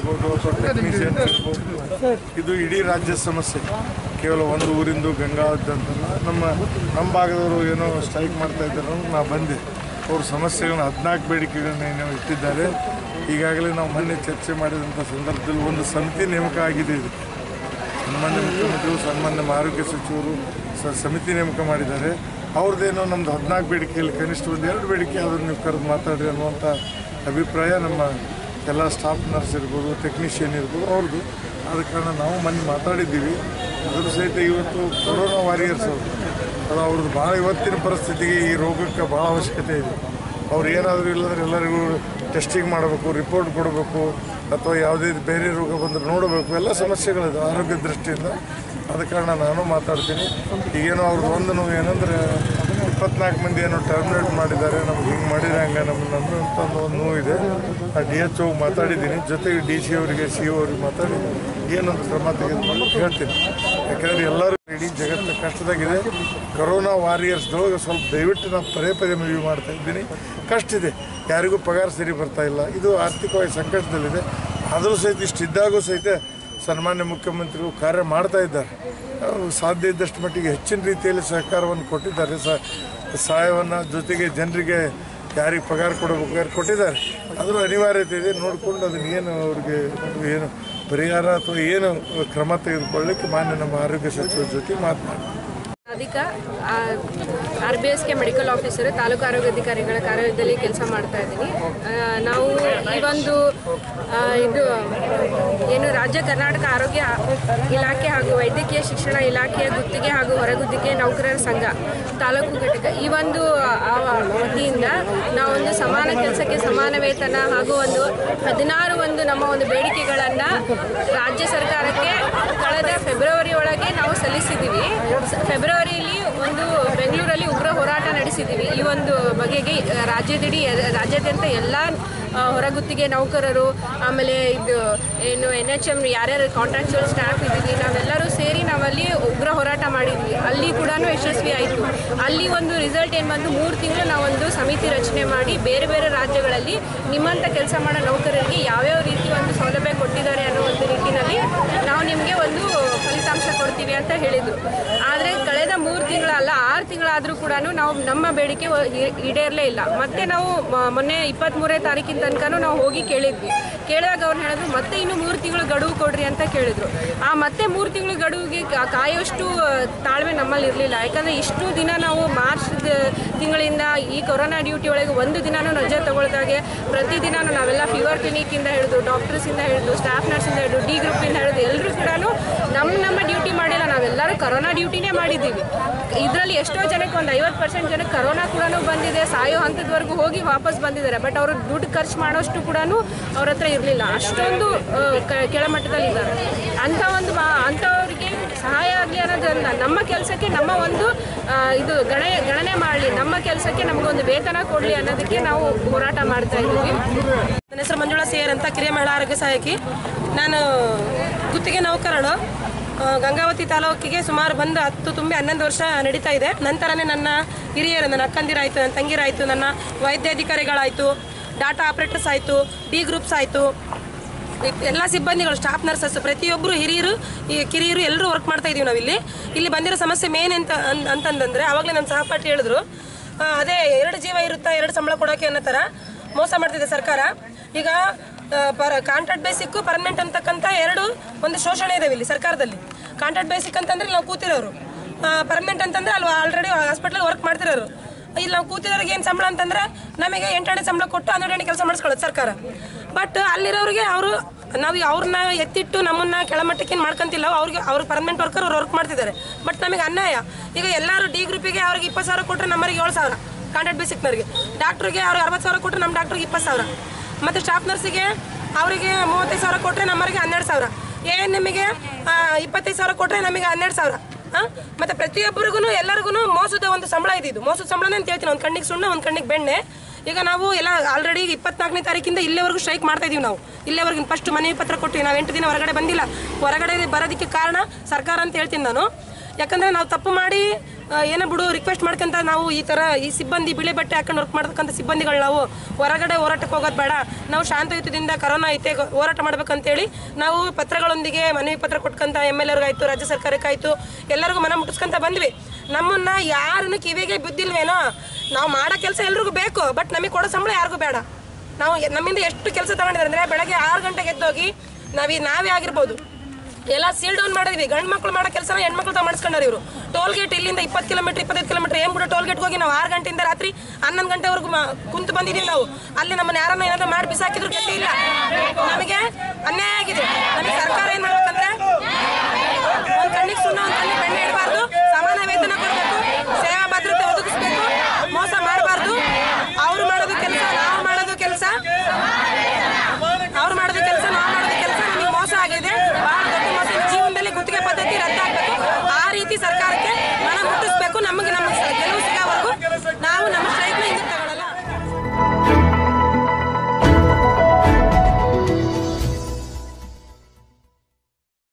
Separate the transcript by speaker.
Speaker 1: ಇರ್ಬೋದು ಅಥವಾ ಟೆಕ್ನಿಷಿಯನ್ಸ್ ಇರ್ಬೋದು ಇದು ಇಡೀ ರಾಜ್ಯದ ಸಮಸ್ಯೆ ಕೇವಲ ಒಂದು ಊರಿಂದು ಗಂಗಾವತಿ ಅಂತಲ್ಲ ನಮ್ಮ ನಮ್ಮ ಭಾಗದವರು ಏನೋ ಸ್ಟ್ರೈಕ್ ಮಾಡ್ತಾ ಇದ್ದಾರೆ ನಾ ಬಂದೆ ಅವ್ರ ಸಮಸ್ಯೆಗಳನ್ನ ಹದಿನಾಲ್ಕು ಬೇಡಿಕೆಗಳನ್ನ ಏನೋ ಇಟ್ಟಿದ್ದಾರೆ ಈಗಾಗಲೇ ನಾವು ಮೊನ್ನೆ ಚರ್ಚೆ ಮಾಡಿದಂಥ ಸಂದರ್ಭದಲ್ಲಿ ಒಂದು ಸಮಿತಿ ನೇಮಕ ಆಗಿದೆ ಇದು ಸನ್ಮಾನ್ಯ ಮುಖ್ಯಮಂತ್ರಿಗಳು ಸನ್ಮಾನ್ಯ ಆರೋಗ್ಯ ಸಚಿವರು ಸ ಸಮಿತಿ ನೇಮಕ ಮಾಡಿದ್ದಾರೆ ಅವ್ರದ್ದೇನೋ ನಮ್ದು ಹದಿನಾಲ್ಕು ಬೇಡಿಕೆಯಲ್ಲಿ ಕನಿಷ್ಠ ಒಂದು ಎರಡು ಬೇಡಿಕೆ ಆದರೂ ನೀವು ಕರೆದು ಮಾತಾಡ್ರಿ ಅನ್ನುವಂಥ ಅಭಿಪ್ರಾಯ ನಮ್ಮ ಎಲ್ಲ ಸ್ಟಾಫ್ ನರ್ಸ್ ಇರ್ಬೋದು ಟೆಕ್ನಿಷಿಯನ್ ಇರ್ಬೋದು ಅವ್ರದ್ದು ಆದ ಕಾರಣ ನಾವು ಮೊನ್ನೆ ಮಾತಾಡಿದ್ದೀವಿ ಅದ್ರ ಸಹಿತ ಇವತ್ತು ಕೊರೋನಾ ವಾರಿಯರ್ಸ್ ಅವರು ಅದು ಅವ್ರದ್ದು ಭಾಳ ಇವತ್ತಿನ ಪರಿಸ್ಥಿತಿಗೆ ಈ ರೋಗಕ್ಕೆ ಭಾಳ ಅವಶ್ಯಕತೆ ಇದೆ ಅವ್ರು ಏನಾದರೂ ಇಲ್ಲಂದ್ರೆ ಎಲ್ಲರಿಗೂ ಟೆಸ್ಟಿಂಗ್ ಮಾಡಬೇಕು ರಿಪೋರ್ಟ್ ಕೊಡಬೇಕು ಅಥವಾ ಯಾವುದೇ ಬೇರೆ ರೋಗ ಬಂದರೆ ನೋಡಬೇಕು ಎಲ್ಲ ಸಮಸ್ಯೆಗಳಿದೆ ಆರೋಗ್ಯ ದೃಷ್ಟಿಯಿಂದ ಆದ ಕಾರಣ ನಾನು ಮಾತಾಡ್ತೀನಿ ಈಗೇನೋ ಅವ್ರದ್ದು ಒಂದು ನೋವು ಏನಂದರೆ ಇಪ್ಪತ್ನಾಲ್ಕು ಮಂದಿ ಏನೋ ಟರ್ಮಿನೇಟ್ ಮಾಡಿದ್ದಾರೆ ನಮ್ಗೆ ಹಿಂಗೆ ಮಾಡಿದ್ರೆ ಹಂಗೆ ನಮ್ಮ ನಮ್ಮಂತ ಒಂದು ನೋವು ಇದೆ ಆ ಡಿ ಎಚ್ ಒ ಮಾತಾಡಿದ್ದೀನಿ ಜೊತೆಗೆ ಡಿ ಸಿ ಅವರಿಗೆ ಸಿ ಒ ಅವ್ರಿಗೆ ಮಾತಾಡಿ ಏನೊಂದು ಕ್ರಮ ತೆಗೆದುಕೊಂಡು ಹೇಳ್ತೀನಿ ಯಾಕಂದರೆ ಎಲ್ಲರೂ ಇಡೀ ಜಗತ್ತು ಕಷ್ಟದಾಗಿದೆ ಕೊರೋನಾ ವಾರಿಯರ್ಸ್ದೊಳಗೆ ಸ್ವಲ್ಪ ದಯವಿಟ್ಟು ನಾನು ಪದೇ ಪದೇ ಮನವಿ ಮಾಡ್ತಾ ಇದ್ದೀನಿ ಕಷ್ಟ ಇದೆ ಯಾರಿಗೂ ಪಗಾರ ಸರಿ ಬರ್ತಾ ಇಲ್ಲ ಇದು ಆರ್ಥಿಕವಾಗಿ ಸಂಕಷ್ಟದಲ್ಲಿದೆ ಆದರೂ ಸಹಿತ ಇಷ್ಟಿದ್ದಾಗೂ ಸಹಿತ ಸನ್ಮಾನ್ಯ ಮುಖ್ಯಮಂತ್ರಿಗಳು ಕಾರ್ಯ ಮಾಡ್ತಾ ಇದ್ದಾರೆ ಅವ್ರು ಸಾಧ್ಯ ಇದ್ದಷ್ಟು ಮಟ್ಟಿಗೆ ಹೆಚ್ಚಿನ ರೀತಿಯಲ್ಲಿ ಸಹಕಾರವನ್ನು ಕೊಟ್ಟಿದ್ದಾರೆ ಸ ಸಹಾಯವನ್ನು ಜೊತೆಗೆ ಜನರಿಗೆ ಯಾರಿಗೆ ಪಗಾರ ಕೊಡಬೇಕು ಯಾರು ಕೊಟ್ಟಿದ್ದಾರೆ ಅದರ ಅನಿವಾರ್ಯತೆ ಇದೆ ನೋಡಿಕೊಂಡು ಅದನ್ನ ಏನು ಅವ್ರಿಗೆ ಏನು ಪರಿಹಾರ ಅಥವಾ ಏನು ಕ್ರಮ ತೆಗೆದುಕೊಳ್ಳಲಿಕ್ಕೆ ಮಾನ್ಯ ನಮ್ಮ ಆರೋಗ್ಯ ಸಚಿವರ ಜೊತೆ ಮಾತನಾಡಿ
Speaker 2: ರಾಧಿಕಾ ಆರ್ ಬಿ ಎಸ್ಗೆ ಮೆಡಿಕಲ್ ಆಫೀಸರ್ ತಾಲೂಕು ಆರೋಗ್ಯಾಧಿಕಾರಿಗಳ ಕಾರ್ಯದಲ್ಲಿ ಕೆಲಸ ಮಾಡ್ತಾ ಇದ್ದೀನಿ ಆ, ನಾವು ಈ ಒಂದು ಆ, ಇದು ಏನು ರಾಜ್ಯ ಕರ್ನಾಟಕ ಆರೋಗ್ಯ ಇಲಾಖೆ ಹಾಗೂ ವೈದ್ಯಕೀಯ ಶಿಕ್ಷಣ ಇಲಾಖೆಯ ಗುತ್ತಿಗೆ ಹಾಗೂ ಹೊರಗುತ್ತಿಗೆ ನೌಕರರ ಸಂಘ ತಾಲೂಕು ಘಟಕ ಈ ಒಂದು ಆ, ವತಿಯಿಂದ ನಾವೊಂದು ಸಮಾನ ಕೆಲಸಕ್ಕೆ ಸಮಾನ ವೇತನ ಹಾಗೂ ಒಂದು ಹದಿನಾರು ಒಂದು ನಮ್ಮ ಒಂದು ಬೇಡಿಕೆಗಳನ್ನು ರಾಜ್ಯ ಸರ್ಕಾರಕ್ಕೆ ಕಳೆದ ಫೆಬ್ರವರಿ ಒಳಗೆ ನಾವು ಸಲ್ಲಿಸಿದ್ದೀವಿ ಸ- ಫೆಬ್ರವರಿಯಲ್ಲಿ ಒಂದು ಬೆಂಗಳೂರಲ್ಲಿ ಉಗ್ರ ಹೋರಾಟ ನಡೆಸಿದ್ದೀವಿ ಈ ಒಂದು ಬಗೆಗೆ ಆ, ರಾಜ್ಯದಿಡೀ ಎ- ರಾಜ್ಯಾದ್ಯಂತ ಎಲ್ಲ ಆ, ಹೊರಗುತ್ತಿಗೆ ನೌಕರರು ಆಮೇಲೆ ಇದು ಏನು ಎನ್ ಎಚ್ ಎಮ್ ಯಾರ್ಯಾರು ಕಾಂಟ್ರಾಕ್ಚುಯಲ್ ಸ್ಟಾಫ್ ಇದ್ದೀವಿ ನಾವೆಲ್ಲರೂ ಸೇರಿ ನಾವಲ್ಲಿ ಉಗ್ರ ಹೋರಾಟ ಮಾಡಿದ್ವಿ ಅಲ್ಲಿ ಕೂಡ ಯಶಸ್ವಿ ಆಯಿತು ಅಲ್ಲಿ ಒಂದು ರಿಸಲ್ಟ್ ಏನು ಬಂದು ಮೂರು ತಿಂಗಳು ನಾವೊಂದು ಸಮಿತಿ ರಚನೆ ಮಾಡಿ ಬೇರೆ ಬೇರೆ ರಾಜ್ಯಗಳಲ್ಲಿ ನಿಮ್ಮಂಥ ಕೆಲಸ ಮಾಡೋ ನೌಕರರಿಗೆ ಯಾವ್ಯಾವ ರೀತಿ ಒಂದು ಸೌಲಭ್ಯ ಕೊಟ್ಟಿದ್ದಾರೆ ಅನ್ನೋ ಒಂದು ನಿಟ್ಟಿನಲ್ಲಿ ನಾವು ನಿಮಗೆ ಒಂದು ಫಲಿತಾಂಶ ಕೊಡ್ತೀವಿ ಅಂತ ಹೇಳಿದರು ಆದರೆ ಕಳೆದ ಮೂರು ತಿಂಗಳಲ್ಲ ಆರು ತಿಂಗಳಾದರೂ ಕೂಡ ನಾವು ನಮ್ಮ ಬೇಡಿಕೆ ಒ- ಈ- ಈಡೇರಲೇ ಇಲ್ಲ ಮತ್ತೆ ನಾವು ಮ- ಮೊನ್ನೆ ಇಪ್ಪತ್ತ್ಮೂರನೇ ತಾರೀಕಿನ ತನಕನೂ ನಾವು ಹೋಗಿ ಕೇಳಿದ್ವಿ ಕೇಳಿದಾಗ ಅವ್ರು ಹೇಳಿದ್ರು ಮತ್ತೆ ಇನ್ನು ಮೂರು ತಿಂಗಳು ಗಡುವು ಕೊಡ್ರಿ ಅಂತ ಕೇಳಿದ್ರು ಆ ಮತ್ತೆ ಮೂರು ತಿಂಗಳು ಗಡುವಿಗೆ ಕಾ- ಕಾಯೋಷ್ಟು ಆ, ತಾಳ್ಮೆ ನಮ್ಮಲ್ಲಿ ಇರಲಿಲ್ಲ ಯಾಕಂದರೆ ಇಷ್ಟು ದಿನ ನಾವು ಮಾರ್ಚ್ ತಿಂಗಳಿಂದ ಈ ಕೊರೋನಾ ಡ್ಯೂಟಿ ಒಳಗೆ ಒಂದು ದಿನನೂ ರಜೆ ತಗೊಳ್ದಾಗೆ ಪ್ರತಿದಿನನೂ ನಾವೆಲ್ಲ ಫೀವರ್ ಕ್ಲಿನಿಕ್ಕಿಂದ ಹಿಡಿದು ಡಾಕ್ಟರ್ಸಿಂದ ಹಿಡಿದು ಸ್ಟಾಫ್ ನರ್ಸಿಂದ ಹಿಡಿದು ಡಿ ಗ್ರೂಪಿಂದ ಹಿಡಿದು ಎಲ್ಲರೂ ಕೂಡ ನಮ್ಮ ನಮ್ಮ ಡ್ಯೂಟಿ ಮಾಡಿಲ್ಲ ನಾವೆಲ್ಲರೂ ಕರೋನಾ ಡ್ಯೂಟಿನೇ ಮಾಡಿದ್ದೀವಿ ಇದರಲ್ಲಿ ಎಷ್ಟೋ ಜನಕ್ಕೆ ಒಂದು ಐವತ್ತು ಪರ್ಸೆಂಟ್ ಜನಕ್ಕೆ ಕರೋನಾ ಕೂಡ ಬಂದಿದೆ ಸಾಯೋ ಹಂತದವರೆಗೂ ಹೋಗಿ ವಾಪಸ್ ಬಂದಿದ್ದಾರೆ ಬಟ್ ಅವರು ದುಡ್ಡು ಖರ್ಚು ಮಾಡೋಷ್ಟು ಕೂಡ ಅವ್ರ ಹತ್ರ ಇರಲಿಲ್ಲ ಅಷ್ಟೊಂದು ಆ, ಕ- ಕೆಳಮಟ್ಟದಲ್ಲಿದ್ದಾರೆ ಅಂಥ ಒಂದು ಮಾ ಅಂಥವ್ರಿಗೆ ಸಹಾಯ ಆಗಲಿ ಅನ್ನೋದಲ್ಲ ನಮ್ಮ ಕೆಲಸಕ್ಕೆ ನಮ್ಮ ಒಂದು ಆ, ಇದು ಗಣ ಗಣನೆ ಮಾಡಲಿ ನಮ್ಮ ಕೆಲಸಕ್ಕೆ ನಮಗೊಂದು ವೇತನ ಕೊಡಲಿ ಅನ್ನೋದಕ್ಕೆ ನಾವು ಹೋರಾಟ ಮಾಡ್ತಾ ಇದ್ದೀವಿ
Speaker 3: ನನ್ನ ಹೆಸರು ಮಂಜುಳಾ ಸೇರ್ ಅಂತ ಕಿರಿಯ ಮಹಿಳಾ ಆರೋಗ್ಯ ಸಹಾಯಕಿ ನಾನು ಗುತ್ತಿಗೆ ನೌಕರಳು ಆ, ಗಂಗಾವತಿ ತಾಲೂಕಿಗೆ ಸುಮಾರು ಬಂದು ಹತ್ತು ತುಂಬಿ ಹನ್ನೊಂದು ವರ್ಷ ನಡೀತಾ ಇದೆ ನಂತರನೇ ನನ್ನ ಹಿರಿಯರು ನನ್ನ ಅಕ್ಕಂದಿರಾಯಿತು ನನ್ನ ತಂಗಿರಾಯಿತು ನನ್ನ ವೈದ್ಯಾಧಿಕಾರಿಗಳಾಯಿತು ಡಾಟಾ ಆಪರೇಟರ್ಸ್ ಆಯಿತು ಡಿ ಗ್ರೂಪ್ಸ್ ಆಯಿತು ಎಲ್ಲ ಸಿಬ್ಬಂದಿಗಳು ಸ್ಟಾಫ್ ನರ್ಸಸ್ ಪ್ರತಿಯೊಬ್ಬರು ಹಿರಿಯರು ಈ ಕಿರಿಯರು ಎಲ್ಲರೂ ವರ್ಕ್ ಮಾಡ್ತಾ ಇದೀವಿ ನಾವಿಲ್ಲಿ ಇಲ್ಲಿ ಬಂದಿರೋ ಸಮಸ್ಯೆ ಮೇನ್ ಅಂತ ಅನ್- ಅಂತಂದ್ರೆ ಅವಾಗಲೇ ನಮ್ಮ ಸಹಪಾಠಿ ಹೇಳಿದ್ರು ಆ, ಅದೇ ಎರಡು ಜೀವ ಇರುತ್ತಾ ಎರಡು ಸಂಬಳ ಕೊಡೋಕೆ ಅನ್ನೋ ಥರ ಮೋಸ ಮಾಡ್ತಿದೆ ಸರ್ಕಾರ ಈಗ ಆ, ಪರ ಕಾಂಟ್ರಾಕ್ಟ್ ಬೇಸಿಕ್ ಪರ್ಮನೆಂಟ್ ಅಂತಕ್ಕಂಥ ಎರಡು ಒಂದು ಶೋಷಣೆ ಇದಾವೆ ಇಲ್ಲಿ ಸರ್ಕಾರದಲ್ಲಿ ಕಾಂಟ್ರಾಕ್ಟ್ ಬೇಸಿಕ್ ಅಂತಂದ್ರೆ ನಾವು ಕೂತಿರೋರು ಪರ್ಮನೆಂಟ್ ಅಂತಂದ್ರೆ ಅಲ್ಲಿ ಆಲ್ರೆಡಿ ಹಾಸ್ಪಿಟಲ್ ವರ್ಕ್ ಮಾಡ್ತಿರೋರು ಇಲ್ಲಿ ನಾವು ಕೂತಿರೋರಿಗೆ ಏನು ಸಂಬಳ ಅಂತಂದ್ರೆ ನಮಗೆ ಎಂಟನೇ ಸಂಬಳ ಕೊಟ್ಟು ಹನ್ನೆರಡನೇ ಕೆಲಸ ಮಾಡಿಸ್ಕೊಳ್ಳೋದು ಸರ್ಕಾರ ಬಟ್ ಅಲ್ಲಿರೋರಿಗೆ ಅವರು ನಾವು ಅವ್ರನ್ನ ಎತ್ತಿಟ್ಟು ನಮ್ಮನ್ನ ಕೆಳಮಟ್ಟಕ್ಕೆ ಏನು ಮಾಡ್ಕೊಂತಿಲ್ಲ ಅವ್ರಿಗೆ ಅವ್ರು ಪರ್ಮನೆಂಟ್ ವರ್ಕರ್ ಅವ್ರು ವರ್ಕ್ ಮಾಡ್ತಿದ್ದಾರೆ ಬಟ್ ನಮಗೆ ಅನ್ಯಾಯ ಈಗ ಎಲ್ಲರೂ ಡಿ ಗ್ರೂಪಿಗೆ ಅವ್ರಿಗೆ ಇಪ್ಪತ್ತು ಸಾವಿರ ಕೊಟ್ಟರೆ ನಮ್ಮರಿಗೆ ಏಳು ಸಾವಿರ ಕಾಂಟ್ರಾಕ್ಟ್ ಬೇಸಿಕ್ನವ್ರಿಗೆ ಡಾಕ್ಟ್ರಿಗೆ ಅವ್ರಿಗೆ ಅರವತ್ತು ಸಾವಿರ ಕೊಟ್ಟರೆ ನಮ್ಮ ಡಾಕ್ಟ್ರಿಗೆ ಇಪ್ಪತ್ತು ಸಾವಿರ ಮತ್ತು ಸ್ಟಾಫ್ ನರ್ಸಿಗೆ ಅವರಿಗೆ ಮೂವತ್ತೈದು ಸಾವಿರ ಕೊಟ್ಟರೆ ನಮ್ಮರಿಗೆ ಹನ್ನೆರಡು ಸಾವಿರ ಏನು ನಿಮಗೆ ಇಪ್ಪತ್ತೈದು ಸಾವಿರ ಕೊಟ್ಟರೆ ನಮಗೆ ಹನ್ನೆರಡು ಸಾವಿರ ಹಾಂ ಮತ್ತು ಪ್ರತಿಯೊಬ್ಬರಿಗೂ ಎಲ್ಲರಿಗೂ ಮೋಸದ ಒಂದು ಸಂಬಳ ಇದ್ದಿದ್ದು ಮೋಸದ ಸಂಬಳನೇ ಅಂತ ಹೇಳ್ತೀನಿ ಒಂದು ಕಣ್ಣಿಗೆ ಸುಣ್ಣ ಒಂದು ಕಣ್ಣಿಗೆ ಬೆಣ್ಣೆ ಈಗ ನಾವು ಎಲ್ಲ ಆಲ್ರೆಡಿ ಇಪ್ಪತ್ನಾಲ್ಕನೇ ತಾರೀಕಿಂದ ಇಲ್ಲೇವರೆಗೂ ಸ್ಟ್ರೈಕ್ ಮಾಡ್ತಾ ಇದೀವಿ ನಾವು ಇಲ್ಲೇವರೆಗೂ ಫಸ್ಟ್ ಮನವಿ ಪತ್ರ ಕೊಟ್ಟಿವಿ ನಾವು ಎಂಟು ದಿನ ಹೊರಗಡೆ ಬಂದಿಲ್ಲ ಹೊರಗಡೆ ಬರೋದಕ್ಕೆ ಕಾರಣ ಸರ್ಕಾರ ಅಂತ ಹೇಳ್ತೀನಿ ನಾನು ಯಾಕಂದ್ರೆ ನಾವು ತಪ್ಪು ಮಾಡಿ ಆ, ಏನೋ ಬಿಡು ರಿಕ್ವೆಸ್ಟ್ ಮಾಡ್ಕೊಂತ ನಾವು ಈ ತರ ಈ ಸಿಬ್ಬಂದಿ ಬಿಳಿ ಬಟ್ಟೆ ಹಾಕೊಂಡು ವರ್ಕ್ ಮಾಡ್ತಕ್ಕಂಥ ಸಿಬ್ಬಂದಿಗಳು ನಾವು ಹೊರಗಡೆ ಹೋರಾಟಕ್ಕೆ ಹೋಗೋದು ಬೇಡ ನಾವು ಶಾಂತಯುತದಿಂದ ಕರೋನಾ ಐತೆ ಗೊ- ಹೋರಾಟ ಮಾಡ್ಬೇಕಂತೇಳಿ ನಾವು ಪತ್ರಗಳೊಂದಿಗೆ ಮನವಿ ಪತ್ರ ಕೊಟ್ಕೊಂತ ಎಮ್ ಎಲ್ ಆಯ್ತು ರಾಜ್ಯ ಸರ್ಕಾರಕ್ಕಾಯ್ತು ಎಲ್ಲರಿಗೂ ಮನ ಮುಟ್ಟಿಸ್ಕೊಂತ ಬಂದ್ವಿ ನಮ್ಮನ್ನ ಯಾರನ್ನು ಕಿವಿಗೆ ಬಿದ್ದಿಲ್ವೇನೋ ನಾವು ಮಾಡೋ ಕೆಲಸ ಎಲ್ರಿಗೂ ಬೇಕು ಬಟ್ ನಮಗೆ ಕೊಡೋ ಸಂಬಳ ಯಾರಿಗೂ ಬೇಡ ನಾವು ಎ- ನಮ್ಮಿಂದ ಎಷ್ಟು ಕೆಲಸ ತಗೊಂಡಿದ್ದಾರೆ ಅಂದ್ರೆ ಬೆಳಗ್ಗೆ ಆರು ಗಂಟೆಗೆ ಎದ್ದೋಗಿ ನಾವೀ ನಾವೇ ಆಗಿರ್ಬೋದು ಎಲ್ಲ ಸೀಲ್ ಡೌನ್ ಮಾಡಿದ್ವಿ ಗಂಡು ಮಕ್ಳು ಮಾಡೋ ಕೆಲಸ ಹೆಣ್ಮಕ್ಳು ತಾ ಮಾಡಿಸ್ಕೊಂಡಾರ ಇವರು ಟೋಲ್ ಗೇಟ್ ಇಲ್ಲಿಂದ ಇಪ್ಪತ್ತು ಕಿಲೋಮೀಟರ್ ಇಪ್ಪತ್ತೈದು ಕಿಲೋಮೀಟರ್ ಏನ್ ಕೂಡ ಟೋಲ್ ಗೇಟ್ ಹೋಗಿ ನಾವು ಆರು ಗಂಟೆಯಿಂದ ರಾತ್ರಿ ಹನ್ನೊಂದು ಗಂಟೆವರೆಗೂ ಮ- ಕುಂತು ಬಂದಿದ್ದೀವಿ ನಾವು ಅಲ್ಲಿ ನಮ್ಮನ್ನ ಯಾರನ್ನ ಏನಾದ್ರು ಮಾಡಿ ಬಿಸಾಕಿದ್ರು ಗತಿ ಇಲ್ಲ ನಮಗೆ ಅನ್ಯಾಯ ಆಗಿದೆ ನಮಗೆ ಸರ್ಕಾರ ಏನ್ ಮಾಡ್ಬೇಕಂದ್ರೆ ಒಂದ್ ಕಣ್ಣಿಗೆ ಸುಣ್ಣ ಒಂದ್ ಕಣ್ಣಿಗೆ ಬೆಣ್ಣೆ